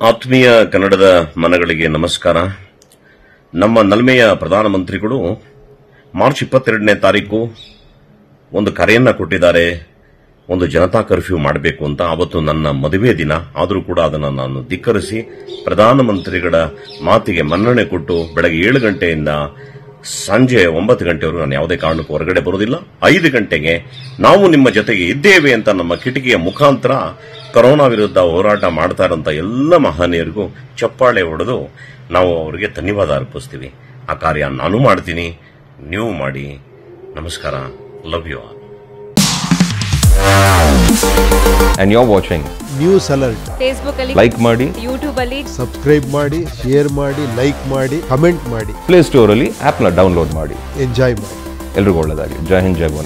ಆತ್ಮೀಯ ಕನ್ನಡದ ಮನಗಳಿಗೆ ನಮಸ್ಕಾರ ನಮ್ಮ ನಲ್ಮೆಯ ಪ್ರಧಾನಮಂತ್ರಿಗಳು ಮಾರ್ಚ್ ಇಪ್ಪತ್ತೆರಡನೇ ತಾರೀಕು ಒಂದು ಕರೆಯನ್ನ ಕೊಟ್ಟಿದ್ದಾರೆ ಒಂದು ಜನತಾ ಕರ್ಫ್ಯೂ ಮಾಡಬೇಕು ಅಂತ ಅವತ್ತು ನನ್ನ ಮದುವೆ ದಿನ ಆದರೂ ಕೂಡ ಅದನ್ನು ನಾನು ಧಿಕ್ಕರಿಸಿ ಪ್ರಧಾನಮಂತ್ರಿಗಳ ಮಾತಿಗೆ ಮನ್ನಣೆ ಕೊಟ್ಟು ಬೆಳಗ್ಗೆ ಏಳು ಗಂಟೆಯಿಂದ ಸಂಜೆ ಒಂಬತ್ತು ಗಂಟೆವರೆಗೂ ನಾನು ಯಾವುದೇ ಕಾರಣಕ್ಕೂ ಹೊರಗಡೆ ಬರೋದಿಲ್ಲ ಐದು ಗಂಟೆಗೆ ನಾವು ನಿಮ್ಮ ಜೊತೆಗೆ ಇದ್ದೇವೆ ಅಂತ ನಮ್ಮ ಕಿಟಕಿಯ ಮುಖಾಂತರ ಕೊರೋನಾ ವಿರುದ್ಧ ಹೋರಾಟ ಮಾಡ್ತಾ ಇರೋಂಥ ಎಲ್ಲ ಮಹನೀಯರಿಗೂ ಚಪ್ಪಾಳೆ ಹೊಡೆದು ನಾವು ಅವರಿಗೆ ಧನ್ಯವಾದ ಅರ್ಪಿಸ್ತೀವಿ ಆ ಕಾರ್ಯ ನಾನು ಮಾಡ್ತೀನಿ ನೀವು ಮಾಡಿ ನಮಸ್ಕಾರ love you all and you're watching. News alert Facebook ಅಲ್ಲಿ Like ಮಾಡಿ ಯೂಟ್ಯೂಬ್ ಅಲ್ಲಿ ಸಬ್ಸ್ಕ್ರೈಬ್ ಮಾಡಿ ಶೇರ್ ಮಾಡಿ ಲೈಕ್ ಮಾಡಿ ಕಮೆಂಟ್ ಮಾಡಿ ಪ್ಲೇ ಸ್ಟೋರಲ್ಲಿ ಆ್ಯಪ್ನ ಡೌನ್ಲೋಡ್ ಮಾಡಿ ಎಂಜಾಯ್ ಮಾಡಿ ಎಲ್ರಿಗೂ ಒಳ್ಳೆಯದಾಗಲಿ ಜೈ ಹಿಂದ್ ಜೈ ಭುವನ್